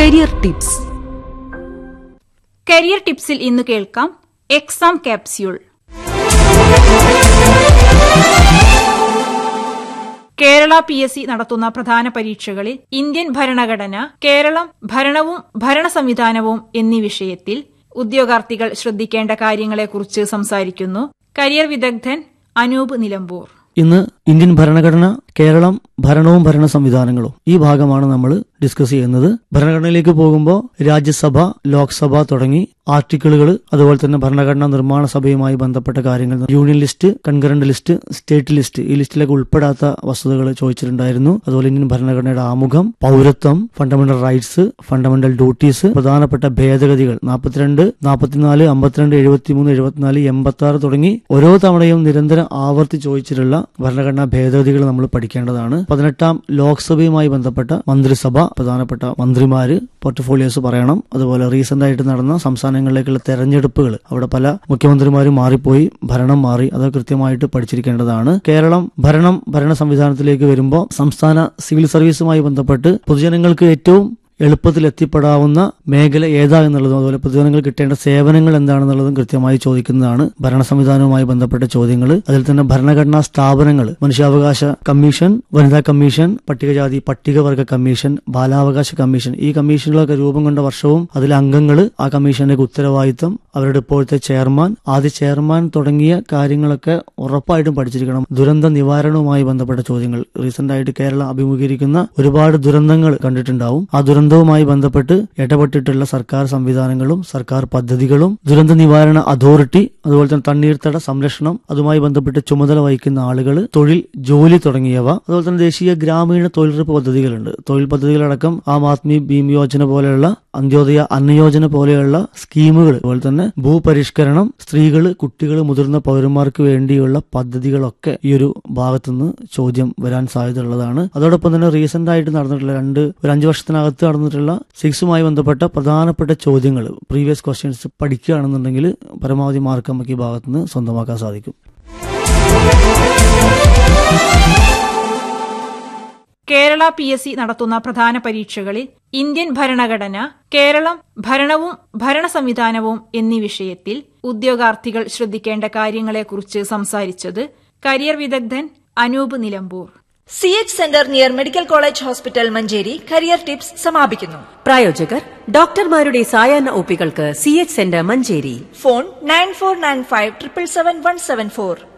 career tips career ടിപ്സിൽ ഇന്ന് കേൾക്കാം exam capsule Kerala P S C നടത്തുന്ന പ്രധാന പരീക്ഷകളിൽ ഇന്ത്യൻ ഭരണഘടന കേരളം ഭരണവും ഭരണ സംവിധാനവും എന്നീ വിഷയത്തിൽ ഉദ്യോഗാർത്ഥികൾ ശ്രദ്ധിക്കേണ്ട കാര്യങ്ങളെക്കുറിച്ച് സംസാരിക്കുന്നു കരിയർ വിദഗ്ധൻ അനൂപ് നിലമ്പൂർ ഇന്ന് ഇന്ത്യൻ ഭരണഘടന കേരളം ഭരണവും ഭരണ സംവിധാനങ്ങളും ഈ ഭാഗമാണ് നമ്മൾ ഡിസ്കസ് ചെയ്യുന്നത് ഭരണഘടനയിലേക്ക് പോകുമ്പോൾ രാജ്യസഭ ലോക്സഭ തുടങ്ങി ആർട്ടിക്കിളുകൾ അതുപോലെ തന്നെ ഭരണഘടനാ നിർമ്മാണ സഭയുമായി ബന്ധപ്പെട്ട കാര്യങ്ങൾ union list concurrent list state list ഈ ലിസ്റ്റിലേക്ക് ഉൾപ്പെടാത്ത വസ്തുതകൾ ചോദിച്ചിട്ടുണ്ടായിരുന്നു അതുപോലെ ഇന്ത്യൻ ഭരണഘടനയുടെ ആമുഖം പൗരത്വം ഫണ്ടമെന്റൽ റൈറ്റ്സ് ഫണ്ടമെന്റൽ ഡ്യൂട്ടീസ് പ്രധാനപ്പെട്ട ഭേദഗതികൾ നാൽപ്പത്തിരണ്ട് നാൽപ്പത്തിനാല് അമ്പത്തിരണ്ട് എഴുപത്തിമൂന്ന് എഴുപത്തിനാല് എൺപത്തി ആറ് തുടങ്ങി ഓരോ തവണയും നിരന്തരം ആവർത്തി ചോദിച്ചിട്ടുള്ള ഭരണഘടനാ ഭേദഗതികൾ നമ്മൾ പഠിക്കേണ്ടതാണ് പതിനെട്ടാം ലോക്സഭയുമായി ബന്ധപ്പെട്ട മന്ത്രിസഭ പ്രധാനപ്പെട്ട മന്ത്രിമാര് പോർട്ട്ഫോളിയോസ് പറയണം അതുപോലെ റീസെന്റ് ആയിട്ട് നടന്ന സംസ്ഥാനങ്ങളിലേക്കുള്ള തെരഞ്ഞെടുപ്പുകൾ അവിടെ പല മുഖ്യമന്ത്രിമാരും മാറിപ്പോയി ഭരണം മാറി അത് കൃത്യമായിട്ട് പഠിച്ചിരിക്കേണ്ടതാണ് കേരളം ഭരണം ഭരണ സംവിധാനത്തിലേക്ക് വരുമ്പോൾ സംസ്ഥാന സിവിൽ സർവീസുമായി ബന്ധപ്പെട്ട് പൊതുജനങ്ങൾക്ക് ഏറ്റവും എളുപ്പത്തിൽ എത്തിപ്പെടാവുന്ന മേഖല ഏതാ എന്നുള്ളതും അതുപോലെ പൊതുജനങ്ങൾ കിട്ടേണ്ട സേവനങ്ങൾ എന്താണെന്നുള്ളതും കൃത്യമായി ചോദിക്കുന്നതാണ് ഭരണ സംവിധാനവുമായി ബന്ധപ്പെട്ട ചോദ്യങ്ങൾ അതിൽ തന്നെ ഭരണഘടനാ സ്ഥാപനങ്ങൾ മനുഷ്യാവകാശ കമ്മീഷൻ വനിതാ കമ്മീഷൻ പട്ടികജാതി പട്ടികവർഗ കമ്മീഷൻ ബാലാവകാശ കമ്മീഷൻ ഈ കമ്മീഷനുകളൊക്കെ രൂപം കൊണ്ട വർഷവും അതിലെ അംഗങ്ങൾ ആ കമ്മീഷന്റെ ഉത്തരവാദിത്തം അവരുടെ ഇപ്പോഴത്തെ ചെയർമാൻ ആദ്യ ചെയർമാൻ തുടങ്ങിയ കാര്യങ്ങളൊക്കെ ഉറപ്പായിട്ടും പഠിച്ചിരിക്കണം ദുരന്ത നിവാരണവുമായി ബന്ധപ്പെട്ട ചോദ്യങ്ങൾ റീസെന്റ് ആയിട്ട് കേരളം അഭിമുഖീകരിക്കുന്ന ഒരുപാട് ദുരന്തങ്ങൾ കണ്ടിട്ടുണ്ടാവും ആ ദുരന്തവുമായി ബന്ധപ്പെട്ട് ഇടപെട്ടിട്ടുള്ള സർക്കാർ സംവിധാനങ്ങളും സർക്കാർ പദ്ധതികളും ദുരന്ത നിവാരണ അതോറിറ്റി അതുപോലെ തന്നെ തണ്ണീർത്തട സംരക്ഷണം അതുമായി ബന്ധപ്പെട്ട് ചുമതല വഹിക്കുന്ന ആളുകൾ തൊഴിൽ ജോലി തുടങ്ങിയവ അതുപോലെ തന്നെ ദേശീയ ഗ്രാമീണ തൊഴിലുറപ്പ് പദ്ധതികളുണ്ട് തൊഴിൽ പദ്ധതികളടക്കം ആം ആദ്മി ഭീം യോജന പോലെയുള്ള അന്ത്യോദയ അന്നയോജന പോലെയുള്ള സ്കീമുകൾ അതുപോലെ തന്നെ ഭൂപരിഷ്കരണം സ്ത്രീകൾ കുട്ടികൾ മുതിർന്ന പൗരന്മാർക്ക് വേണ്ടിയുള്ള പദ്ധതികളൊക്കെ ഈ ഒരു ഭാഗത്തുനിന്ന് ചോദ്യം വരാൻ സാധ്യതയുള്ളതാണ് അതോടൊപ്പം തന്നെ റീസെന്റ് ആയിട്ട് നടന്നിട്ടുള്ള രണ്ട് ഒരു അഞ്ചു വർഷത്തിനകത്ത് നടന്നിട്ടുള്ള സിക്സുമായി ബന്ധപ്പെട്ട പ്രധാനപ്പെട്ട ചോദ്യങ്ങൾ പ്രീവിയസ് ക്വസ്റ്റ്യൻസ് പഠിക്കുകയാണെന്നുണ്ടെങ്കിൽ പരമാവധി മാർക്ക് നമുക്ക് ഈ ഭാഗത്തുനിന്ന് സ്വന്തമാക്കാൻ സാധിക്കും കേരള പി എസ് സി നടത്തുന്ന പ്രധാന പരീക്ഷകളിൽ ഇന്ത്യൻ ഭരണഘടന കേരളം ഭരണവും ഭരണ സംവിധാനവും എന്നീ വിഷയത്തിൽ ഉദ്യോഗാർത്ഥികൾ ശ്രദ്ധിക്കേണ്ട കാര്യങ്ങളെക്കുറിച്ച് സംസാരിച്ചത് കരിയർ വിദഗ്ധൻ Anoop Nilambur C H centre near medical college hospital Manjeri career tips സമാപിക്കുന്നു പ്രായോജകർ ഡോക്ടർമാരുടെ സായാഹ്ന ഒപ്പികൾക്ക് C H centre Manjeri phone nine four nine five triple seven one seven four